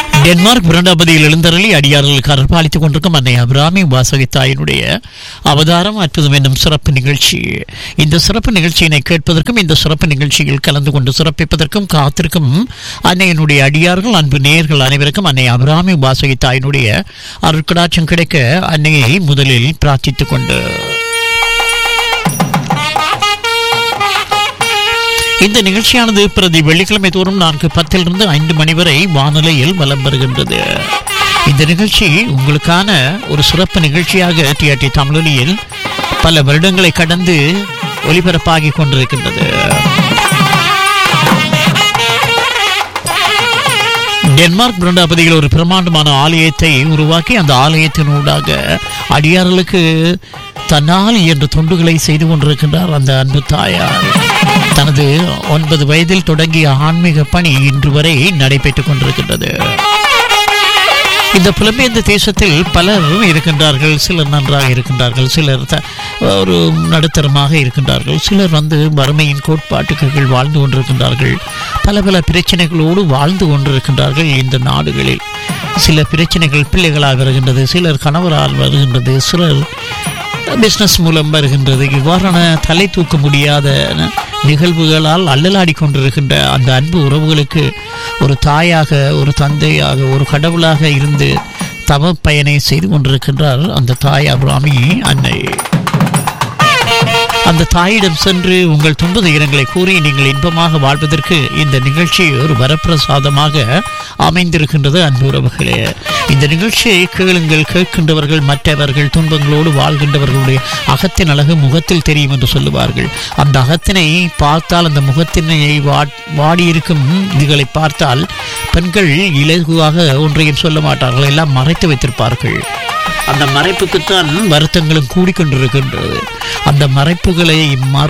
Denmark பிரண்டாபதியில் எழுந்தருளி அடியார்களுக்கு அர்ப்பணித்துக் கொண்டிருக்கும் அன்னை அபிராமி வாசகி தாயினுடைய அவதாரம் அற்புதம் என்னும் சிறப்பு நிகழ்ச்சி இந்த சிறப்பு நிகழ்ச்சியினை கேட்பதற்கும் இந்த சிறப்பு நிகழ்ச்சியில் கலந்து கொண்டு சிறப்பிப்பதற்கும் காத்திருக்கும் அன்னையினுடைய அடியார்கள் அன்பு நேயர்கள் அனைவருக்கும் அன்னை அபிராமி வாசகி தாயினுடைய அருட்கடாட்சம் கிடைக்க அன்னையை முதலில் பிரார்த்தித்துக் கொண்டு இந்த நிகழ்ச்சியானது பிரதி வெள்ளிக்கிழமை தோறும் நான்கு பத்திலிருந்து ஐந்து மணி வரை வானொலியில் வலம் வருகின்றது இந்த நிகழ்ச்சி உங்களுக்கான ஒரு சிறப்பு நிகழ்ச்சியாக டிஆர்டி தமிழொலியில் பல வருடங்களை கடந்து ஒலிபரப்பாகி கொண்டிருக்கின்றது டென்மார்க் பிரண்டாபதியில் ஒரு பிரமாண்டமான ஆலயத்தை உருவாக்கி அந்த ஆலயத்தினூடாக அடியார்களுக்கு தன்னால் என்ற தொண்டுகளை செய்து கொண்டிருக்கின்றார் அந்த அன்பு தாயார் தனது ஒன்பது வயதில் தொடங்கிய ஆன்மீக பணி இன்று வரை நடைபெற்றுக் கொண்டிருக்கின்றது இந்த புலம்பெயர்ந்த தேசத்தில் பலர் இருக்கின்றார்கள் சிலர் நன்றாக இருக்கின்றார்கள் சிலர் த- ஒரு நடுத்தரமாக இருக்கின்றார்கள் சிலர் வந்து வறுமையின் கோட்பாட்டுக்கு கீழ் வாழ்ந்து கொண்டிருக்கின்றார்கள் பல பல பிரச்சனைகளோடு வாழ்ந்து கொண்டிருக்கின்றார்கள் இந்த நாடுகளில் சில பிரச்சனைகள் பிள்ளைகளால் வருகின்றது சிலர் கணவரால் வருகின்றது சிலர் பிஸ்னஸ் மூலம் வருகின்றது இவ்வாறான தலை தூக்க முடியாத நிகழ்வுகளால் அல்லலாடி கொண்டிருக்கின்ற அந்த அன்பு உறவுகளுக்கு ஒரு தாயாக ஒரு தந்தையாக ஒரு கடவுளாக இருந்து தவ பயனை செய்து கொண்டிருக்கின்றார் அந்த தாய் அபிராமி அன்னை அந்த தாயிடம் சென்று உங்கள் துன்ப துயரங்களை கூறி நீங்கள் இன்பமாக வாழ்வதற்கு இந்த நிகழ்ச்சி ஒரு வரப்பிரசாதமாக அமைந்திருக்கின்றது அன்பு உறவுகளே இந்த நிகழ்ச்சியை கேளுங்கள் கேட்கின்றவர்கள் மற்றவர்கள் துன்பங்களோடு வாழ்கின்றவர்களுடைய அகத்தின் அழகு முகத்தில் தெரியும் என்று சொல்லுவார்கள் அந்த அகத்தினை பார்த்தால் அந்த முகத்தினை வா- வாடியிருக்கும் இதுகளை பார்த்தால் பெண்கள் இலகுவாக ஒன்றையும் சொல்ல மாட்டார்கள் எல்லாம் மறைத்து வைத்திருப்பார்கள் அந்த மறைப்புக்குத்தான் வருத்தங்களும் கூடிக்கொண்டிருக்கின்றது அந்த மறைப்புகளை மறு